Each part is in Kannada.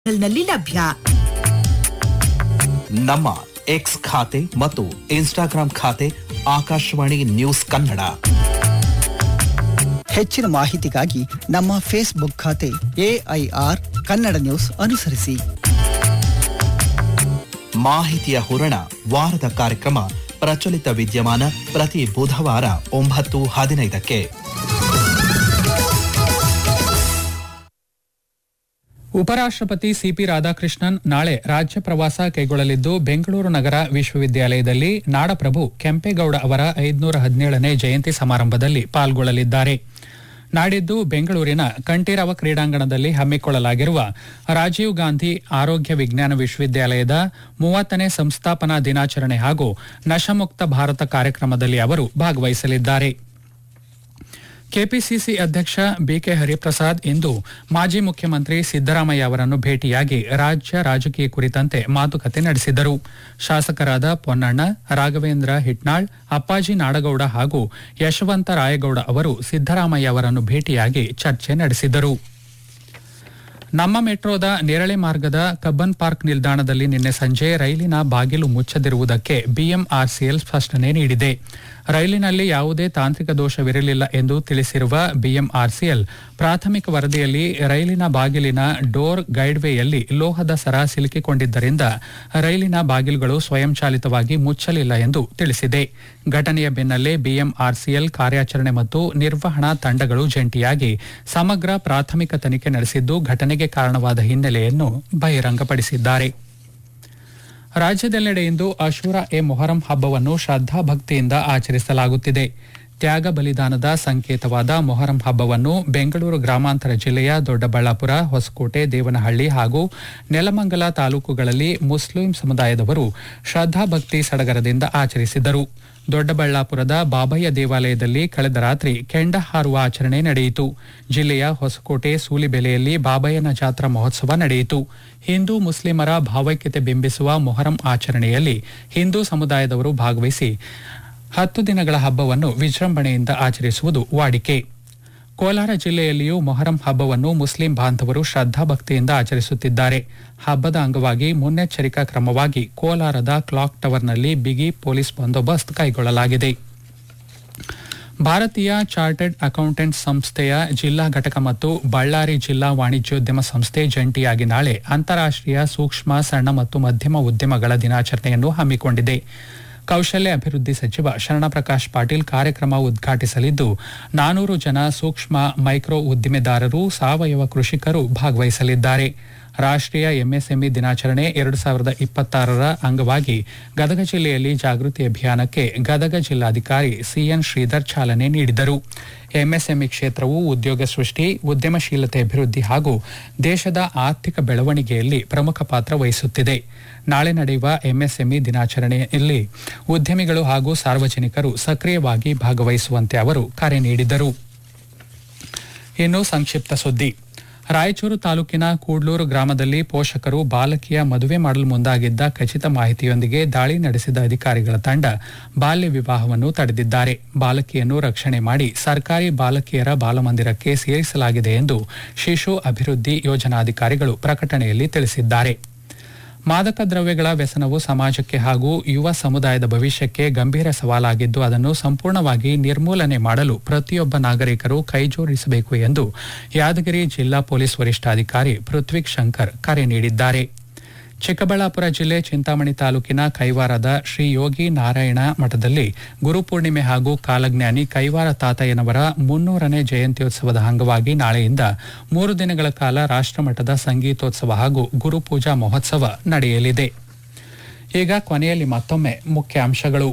ನಲ್ಲಿ ಲಭ್ಯ ನಮ್ಮ ಎಕ್ಸ್ ಖಾತೆ ಮತ್ತು ಇನ್ಸ್ಟಾಗ್ರಾಂ ಖಾತೆ ಆಕಾಶವಾಣಿ ನ್ಯೂಸ್ ಕನ್ನಡ ಹೆಚ್ಚಿನ ಮಾಹಿತಿಗಾಗಿ ನಮ್ಮ ಫೇಸ್ಬುಕ್ ಖಾತೆ ಎಐಆರ್ ಕನ್ನಡ ನ್ಯೂಸ್ ಅನುಸರಿಸಿ ಮಾಹಿತಿಯ ಹೂರಣ ವಾರದ ಕಾರ್ಯಕ್ರಮ ಪ್ರಚಲಿತ ವಿದ್ಯಮಾನ ಪ್ರತಿ ಬುಧವಾರ ಒಂಬತ್ತು ಹದಿನೈದಕ್ಕೆ ಉಪರಾಷ್ಟ್ರಪತಿ ಸಿಪಿ ರಾಧಾಕೃಷ್ಣನ್ ನಾಳೆ ರಾಜ್ಯ ಪ್ರವಾಸ ಕೈಗೊಳ್ಳಲಿದ್ದು ಬೆಂಗಳೂರು ನಗರ ವಿಶ್ವವಿದ್ಯಾಲಯದಲ್ಲಿ ನಾಡಪ್ರಭು ಕೆಂಪೇಗೌಡ ಅವರ ಐದುನೂರ ಹದಿನೇಳನೇ ಜಯಂತಿ ಸಮಾರಂಭದಲ್ಲಿ ಪಾಲ್ಗೊಳ್ಳಲಿದ್ದಾರೆ ನಾಡಿದ್ದು ಬೆಂಗಳೂರಿನ ಕಂಠೀರವ ಕ್ರೀಡಾಂಗಣದಲ್ಲಿ ಹಮ್ಮಿಕೊಳ್ಳಲಾಗಿರುವ ರಾಜೀವ್ ಗಾಂಧಿ ಆರೋಗ್ಯ ವಿಜ್ಞಾನ ವಿಶ್ವವಿದ್ಯಾಲಯದ ಮೂವತ್ತನೇ ಸಂಸ್ಥಾಪನಾ ದಿನಾಚರಣೆ ಹಾಗೂ ನಶಮುಕ್ತ ಭಾರತ ಕಾರ್ಯಕ್ರಮದಲ್ಲಿ ಅವರು ಭಾಗವಹಿಸಲಿದ್ದಾರೆ ಕೆಪಿಸಿಸಿ ಅಧ್ಯಕ್ಷ ಬಿಕೆ ಹರಿಪ್ರಸಾದ್ ಇಂದು ಮಾಜಿ ಮುಖ್ಯಮಂತ್ರಿ ಸಿದ್ದರಾಮಯ್ಯ ಅವರನ್ನು ಭೇಟಿಯಾಗಿ ರಾಜ್ಯ ರಾಜಕೀಯ ಕುರಿತಂತೆ ಮಾತುಕತೆ ನಡೆಸಿದರು ಶಾಸಕರಾದ ಪೊನ್ನಣ್ಣ ರಾಘವೇಂದ್ರ ಹಿಟ್ನಾಳ್ ಅಪ್ಪಾಜಿ ನಾಡಗೌಡ ಹಾಗೂ ಯಶವಂತ ರಾಯಗೌಡ ಅವರು ಸಿದ್ದರಾಮಯ್ಯ ಅವರನ್ನು ಭೇಟಿಯಾಗಿ ಚರ್ಚೆ ನಡೆಸಿದರು ನಮ್ಮ ಮೆಟ್ರೋದ ನೇರಳೆ ಮಾರ್ಗದ ಕಬ್ಬನ್ ಪಾರ್ಕ್ ನಿಲ್ದಾಣದಲ್ಲಿ ನಿನ್ನೆ ಸಂಜೆ ರೈಲಿನ ಬಾಗಿಲು ಮುಚ್ಚದಿರುವುದಕ್ಕೆ ಬಿಎಂಆರ್ಸಿಎಲ್ ಸ್ಪಷ್ಟನೆ ನೀಡಿದೆ ರೈಲಿನಲ್ಲಿ ಯಾವುದೇ ತಾಂತ್ರಿಕ ದೋಷವಿರಲಿಲ್ಲ ಎಂದು ತಿಳಿಸಿರುವ ಬಿಎಂಆರ್ಸಿಎಲ್ ಪ್ರಾಥಮಿಕ ವರದಿಯಲ್ಲಿ ರೈಲಿನ ಬಾಗಿಲಿನ ಡೋರ್ ಗೈಡ್ವೇಯಲ್ಲಿ ಲೋಹದ ಸರ ಸಿಲುಕಿಕೊಂಡಿದ್ದರಿಂದ ರೈಲಿನ ಬಾಗಿಲುಗಳು ಸ್ವಯಂಚಾಲಿತವಾಗಿ ಮುಚ್ಚಲಿಲ್ಲ ಎಂದು ತಿಳಿಸಿದೆ ಘಟನೆಯ ಬೆನ್ನಲ್ಲೇ ಬಿಎಂಆರ್ಸಿಎಲ್ ಕಾರ್ಯಾಚರಣೆ ಮತ್ತು ನಿರ್ವಹಣಾ ತಂಡಗಳು ಜಂಟಿಯಾಗಿ ಸಮಗ್ರ ಪ್ರಾಥಮಿಕ ತನಿಖೆ ನಡೆಸಿದ್ದು ಘಟನೆಗೆ ಕಾರಣವಾದ ಹಿನ್ನೆಲೆಯನ್ನು ಬಹಿರಂಗಪಡಿಸಿದ್ದಾರೆ ರಾಜ್ಯದೆಲ್ಲೆಡೆ ಇಂದು ಅಶೂರ ಎ ಮೊಹರಂ ಹಬ್ಬವನ್ನು ಶ್ರದ್ಧಾಭಕ್ತಿಯಿಂದ ಆಚರಿಸಲಾಗುತ್ತಿದೆ ತ್ಯಾಗ ಬಲಿದಾನದ ಸಂಕೇತವಾದ ಮೊಹರಂ ಹಬ್ಬವನ್ನು ಬೆಂಗಳೂರು ಗ್ರಾಮಾಂತರ ಜಿಲ್ಲೆಯ ದೊಡ್ಡಬಳ್ಳಾಪುರ ಹೊಸಕೋಟೆ ದೇವನಹಳ್ಳಿ ಹಾಗೂ ನೆಲಮಂಗಲ ತಾಲೂಕುಗಳಲ್ಲಿ ಮುಸ್ಲಿಂ ಸಮುದಾಯದವರು ಶ್ರದ್ಧಾಭಕ್ತಿ ಸಡಗರದಿಂದ ಆಚರಿಸಿದರು ದೊಡ್ಡಬಳ್ಳಾಪುರದ ಬಾಬಯ್ಯ ದೇವಾಲಯದಲ್ಲಿ ಕಳೆದ ರಾತ್ರಿ ಕೆಂಡ ಹಾರುವ ಆಚರಣೆ ನಡೆಯಿತು ಜಿಲ್ಲೆಯ ಹೊಸಕೋಟೆ ಸೂಲಿಬೆಲೆಯಲ್ಲಿ ಬಾಬಯ್ಯನ ಜಾತ್ರಾ ಮಹೋತ್ಸವ ನಡೆಯಿತು ಹಿಂದೂ ಮುಸ್ಲಿಮರ ಭಾವೈಕ್ಯತೆ ಬಿಂಬಿಸುವ ಮೊಹರಂ ಆಚರಣೆಯಲ್ಲಿ ಹಿಂದೂ ಸಮುದಾಯದವರು ಭಾಗವಹಿಸಿ ಹತ್ತು ದಿನಗಳ ಹಬ್ಬವನ್ನು ವಿಜೃಂಭಣೆಯಿಂದ ಆಚರಿಸುವುದು ವಾಡಿಕೆ ಕೋಲಾರ ಜಿಲ್ಲೆಯಲ್ಲಿಯೂ ಮೊಹರಂ ಹಬ್ಬವನ್ನು ಮುಸ್ಲಿಂ ಬಾಂಧವರು ಶ್ರದ್ಧಾಭಕ್ತಿಯಿಂದ ಆಚರಿಸುತ್ತಿದ್ದಾರೆ ಹಬ್ಬದ ಅಂಗವಾಗಿ ಮುನ್ನೆಚ್ಚರಿಕಾ ಕ್ರಮವಾಗಿ ಕೋಲಾರದ ಕ್ಲಾಕ್ ಟವರ್ನಲ್ಲಿ ಬಿಗಿ ಪೊಲೀಸ್ ಬಂದೋಬಸ್ತ್ ಕೈಗೊಳ್ಳಲಾಗಿದೆ ಭಾರತೀಯ ಚಾರ್ಟರ್ಡ್ ಅಕೌಂಟೆಂಟ್ ಸಂಸ್ಥೆಯ ಜಿಲ್ಲಾ ಘಟಕ ಮತ್ತು ಬಳ್ಳಾರಿ ಜಿಲ್ಲಾ ವಾಣಿಜ್ಯೋದ್ಯಮ ಸಂಸ್ಥೆ ಜಂಟಿಯಾಗಿ ನಾಳೆ ಅಂತಾರಾಷ್ಟೀಯ ಸೂಕ್ಷ್ಮ ಸಣ್ಣ ಮತ್ತು ಮಧ್ಯಮ ಉದ್ಯಮಗಳ ದಿನಾಚರಣೆಯನ್ನು ಹಮ್ಮಿಕೊಂಡಿದೆ ಕೌಶಲ್ಯ ಅಭಿವೃದ್ಧಿ ಸಚಿವ ಶರಣಪ್ರಕಾಶ್ ಪಾಟೀಲ್ ಕಾರ್ಯಕ್ರಮ ಉದ್ಘಾಟಿಸಲಿದ್ದು ನಾನೂರು ಜನ ಸೂಕ್ಷ್ಮ ಮೈಕ್ರೋ ಉದ್ದಿಮೆದಾರರು ಸಾವಯವ ಕೃಷಿಕರು ಭಾಗವಹಿಸಲಿದ್ದಾರೆ ರಾಷ್ಟ್ರೀಯ ಎಂಎಸ್ಎಂಇ ದಿನಾಚರಣೆ ಎರಡು ಸಾವಿರದ ಇಪ್ಪತ್ತಾರರ ಅಂಗವಾಗಿ ಗದಗ ಜಿಲ್ಲೆಯಲ್ಲಿ ಜಾಗೃತಿ ಅಭಿಯಾನಕ್ಕೆ ಗದಗ ಜಿಲ್ಲಾಧಿಕಾರಿ ಸಿಎನ್ ಶ್ರೀಧರ್ ಚಾಲನೆ ನೀಡಿದರು ಎಂಎಸ್ಎಂಇ ಕ್ಷೇತ್ರವು ಉದ್ಯೋಗ ಸೃಷ್ಟಿ ಉದ್ಯಮಶೀಲತೆ ಅಭಿವೃದ್ಧಿ ಹಾಗೂ ದೇಶದ ಆರ್ಥಿಕ ಬೆಳವಣಿಗೆಯಲ್ಲಿ ಪ್ರಮುಖ ಪಾತ್ರ ವಹಿಸುತ್ತಿದೆ ನಾಳೆ ನಡೆಯುವ ಎಂಎಸ್ಎಂಇ ದಿನಾಚರಣೆಯಲ್ಲಿ ಉದ್ಯಮಿಗಳು ಹಾಗೂ ಸಾರ್ವಜನಿಕರು ಸಕ್ರಿಯವಾಗಿ ಭಾಗವಹಿಸುವಂತೆ ಅವರು ಕರೆ ನೀಡಿದರು ಇನ್ನು ಸಂಕ್ಷಿಪ್ತ ಸುದ್ದಿ ರಾಯಚೂರು ತಾಲೂಕಿನ ಕೂಡ್ಲೂರು ಗ್ರಾಮದಲ್ಲಿ ಪೋಷಕರು ಬಾಲಕಿಯ ಮದುವೆ ಮಾಡಲು ಮುಂದಾಗಿದ್ದ ಖಚಿತ ಮಾಹಿತಿಯೊಂದಿಗೆ ದಾಳಿ ನಡೆಸಿದ ಅಧಿಕಾರಿಗಳ ತಂಡ ಬಾಲ್ಯ ವಿವಾಹವನ್ನು ತಡೆದಿದ್ದಾರೆ ಬಾಲಕಿಯನ್ನು ರಕ್ಷಣೆ ಮಾಡಿ ಸರ್ಕಾರಿ ಬಾಲಕಿಯರ ಬಾಲಮಂದಿರಕ್ಕೆ ಸೇರಿಸಲಾಗಿದೆ ಎಂದು ಶಿಶು ಅಭಿವೃದ್ಧಿ ಯೋಜನಾಧಿಕಾರಿಗಳು ಪ್ರಕಟಣೆಯಲ್ಲಿ ತಿಳಿಸಿದ್ದಾರೆ ಮಾದಕ ದ್ರವ್ಯಗಳ ವ್ಯಸನವು ಸಮಾಜಕ್ಕೆ ಹಾಗೂ ಯುವ ಸಮುದಾಯದ ಭವಿಷ್ಯಕ್ಕೆ ಗಂಭೀರ ಸವಾಲಾಗಿದ್ದು ಅದನ್ನು ಸಂಪೂರ್ಣವಾಗಿ ನಿರ್ಮೂಲನೆ ಮಾಡಲು ಪ್ರತಿಯೊಬ್ಬ ನಾಗರಿಕರು ಕೈಜೋಡಿಸಬೇಕು ಎಂದು ಯಾದಗಿರಿ ಜಿಲ್ಲಾ ಪೊಲೀಸ್ ವರಿಷ್ಠಾಧಿಕಾರಿ ಪೃಥ್ವಿಕ್ ಶಂಕರ್ ಕರೆ ನೀಡಿದ್ದಾರೆ ಚಿಕ್ಕಬಳ್ಳಾಪುರ ಜಿಲ್ಲೆ ಚಿಂತಾಮಣಿ ತಾಲೂಕಿನ ಕೈವಾರದ ಶ್ರೀ ಯೋಗಿ ನಾರಾಯಣ ಮಠದಲ್ಲಿ ಗುರುಪೂರ್ಣಿಮೆ ಹಾಗೂ ಕಾಲಜ್ಞಾನಿ ಕೈವಾರ ತಾತಯ್ಯನವರ ಮುನ್ನೂರನೇ ಜಯಂತ್ಯೋತ್ಸವದ ಅಂಗವಾಗಿ ನಾಳೆಯಿಂದ ಮೂರು ದಿನಗಳ ಕಾಲ ರಾಷ್ಟ್ರಮಟ್ಟದ ಸಂಗೀತೋತ್ಸವ ಹಾಗೂ ಗುರುಪೂಜಾ ಮಹೋತ್ಸವ ನಡೆಯಲಿದೆ ಈಗ ಕೊನೆಯಲ್ಲಿ ಮತ್ತೊಮ್ಮೆ ಮುಖ್ಯ ಅಂಶಗಳು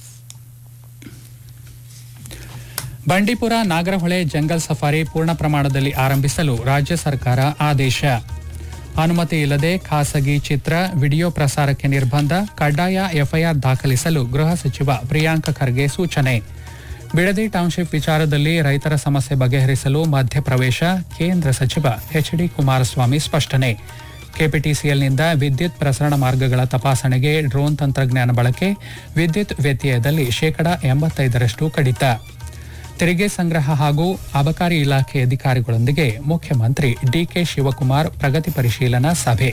ಬಂಡೀಪುರ ನಾಗರಹೊಳೆ ಜಂಗಲ್ ಸಫಾರಿ ಪೂರ್ಣ ಪ್ರಮಾಣದಲ್ಲಿ ಆರಂಭಿಸಲು ರಾಜ್ಯ ಸರ್ಕಾರ ಆದೇಶ ಅನುಮತಿ ಇಲ್ಲದೆ ಖಾಸಗಿ ಚಿತ್ರ ವಿಡಿಯೋ ಪ್ರಸಾರಕ್ಕೆ ನಿರ್ಬಂಧ ಕಡ್ಡಾಯ ಎಫ್ಐಆರ್ ದಾಖಲಿಸಲು ಗೃಹ ಸಚಿವ ಪ್ರಿಯಾಂಕ ಖರ್ಗೆ ಸೂಚನೆ ಬಿಡದಿ ಟೌನ್ಶಿಪ್ ವಿಚಾರದಲ್ಲಿ ರೈತರ ಸಮಸ್ಯೆ ಬಗೆಹರಿಸಲು ಮಧ್ಯಪ್ರವೇಶ ಕೇಂದ್ರ ಸಚಿವ ಎಚ್ ಡಿ ಕುಮಾರಸ್ವಾಮಿ ಸ್ಪಷ್ಟನೆ ಕೆಪಿಟಿಸಿಎಲ್ನಿಂದ ವಿದ್ಯುತ್ ಪ್ರಸರಣ ಮಾರ್ಗಗಳ ತಪಾಸಣೆಗೆ ಡ್ರೋನ್ ತಂತ್ರಜ್ಞಾನ ಬಳಕೆ ವಿದ್ಯುತ್ ವ್ಯತ್ಯಯದಲ್ಲಿ ಶೇಕಡಾ ಎಂಬತ್ತೈದರಷ್ಟು ಕಡಿತ ತೆರಿಗೆ ಸಂಗ್ರಹ ಹಾಗೂ ಅಬಕಾರಿ ಇಲಾಖೆ ಅಧಿಕಾರಿಗಳೊಂದಿಗೆ ಮುಖ್ಯಮಂತ್ರಿ ಡಿಕೆ ಶಿವಕುಮಾರ್ ಪ್ರಗತಿ ಪರಿಶೀಲನಾ ಸಭೆ